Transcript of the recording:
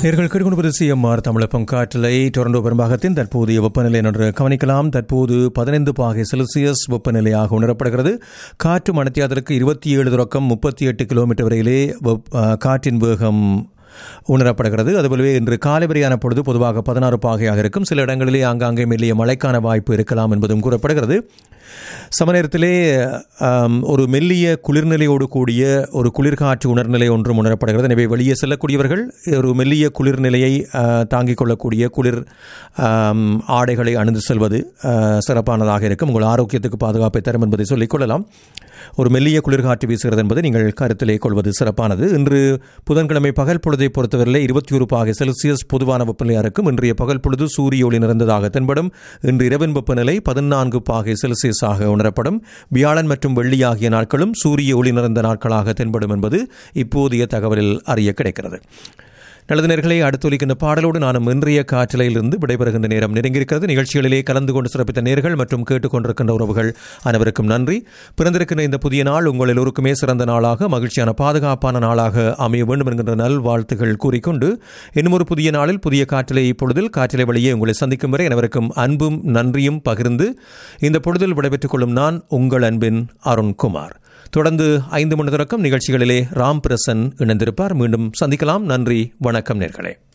நேர்கள் கேட்டுக்கொண்டு சிஎம்ஆர் தமிழப்பம் காற்றலை டொரண்டோ பெரும்பாகத்தின் தற்போதைய வெப்பநிலை என்று கவனிக்கலாம் தற்போது பதினைந்து பாகை செல்சியஸ் வெப்பநிலையாக உணரப்படுகிறது காற்று மணத்தியாதலுக்கு இருபத்தி ஏழு தொடக்கம் முப்பத்தி எட்டு கிலோமீட்டர் வரையிலே வெப்- ஆ, காற்றின் வேகம் உணரப்படுகிறது அதுபோலவே இன்று காலை வரையான பொழுது பொதுவாக பதினாறு பாகையாக இருக்கும் சில இடங்களிலே ஆங்காங்கே மெல்லிய மழைக்கான வாய்ப்பு இருக்கலாம் என்பதும் கூறப்படுகிறது சமநேரத்திலே ஆம், ஒரு மெல்லிய குளிர்நிலையோடு கூடிய ஒரு குளிர்காற்று உணர்நிலை ஒன்றும் உணரப்படுகிறது எனவே வெளியே செல்லக்கூடியவர்கள் ஒரு மெல்லிய குளிர்நிலையை ஆ, தாங்கிக் கொள்ளக்கூடிய குளிர் ஆம், ஆடைகளை அணிந்து செல்வது ஆ, சிறப்பானதாக இருக்கும் உங்கள் ஆரோக்கியத்துக்கு பாதுகாப்பை தரும் என்பதை சொல்லிக் கொள்ளலாம் ஒரு மெல்லிய குளிர்காற்று வீசுகிறது என்பதை நீங்கள் கருத்திலே கொள்வது சிறப்பானது இன்று புதன்கிழமை பகல் பொழுதை பொறுத்தவரையிலே இருபத்தி ஒரு பாகை செல்சியஸ் பொதுவான வெப்பநிலையாக இருக்கும் இன்றைய பகல் பொழுது சூரிய ஒளி நிறைந்ததாக தென்படும் இன்று இரவின் வெப்பநிலை பதினான்கு பாகை செல்சியஸாக உணரப்படும் வியாழன் மற்றும் வெள்ளி ஆகிய நாட்களும் சூரிய ஒளி நிறைந்த நாட்களாக தென்படும் என்பது இப்போதைய தகவலில் அறிய கிடைக்கிறது நல்லது நேர்களை அடுத்தொலிக்கின்ற பாடலோடு நானும் இன்றைய காற்றலையிலிருந்து விடைபெறுகின்ற நேரம் நெருங்கியிருக்கிறது நிகழ்ச்சிகளிலே கலந்து கொண்டு சிறப்பித்த நேர்கள் மற்றும் கேட்டுக்கொண்டிருக்கின்ற உறவுகள் அனைவருக்கும் நன்றி பிறந்திருக்கின்ற இந்த புதிய நாள் உங்கள் எல்லோருக்குமே சிறந்த நாளாக மகிழ்ச்சியான பாதுகாப்பான நாளாக அமைய வேண்டும் என்கின்ற நல் வாழ்த்துகள் கூறிக்கொண்டு இன்னும் ஒரு புதிய நாளில் புதிய காற்றலை பொழுதில் காற்றலை வழியே உங்களை சந்திக்கும் வரை அனைவருக்கும் அன்பும் நன்றியும் பகிர்ந்து இந்த பொழுதில் விடைபெற்றுக் கொள்ளும் நான் உங்கள் அன்பின் அருண்குமார் தொடர்ந்து ஐந்து மணி தொடக்கம் நிகழ்ச்சிகளிலே ராம் பிரசன் இணைந்திருப்பார் மீண்டும் சந்திக்கலாம் நன்றி வணக்கம் நேர்களே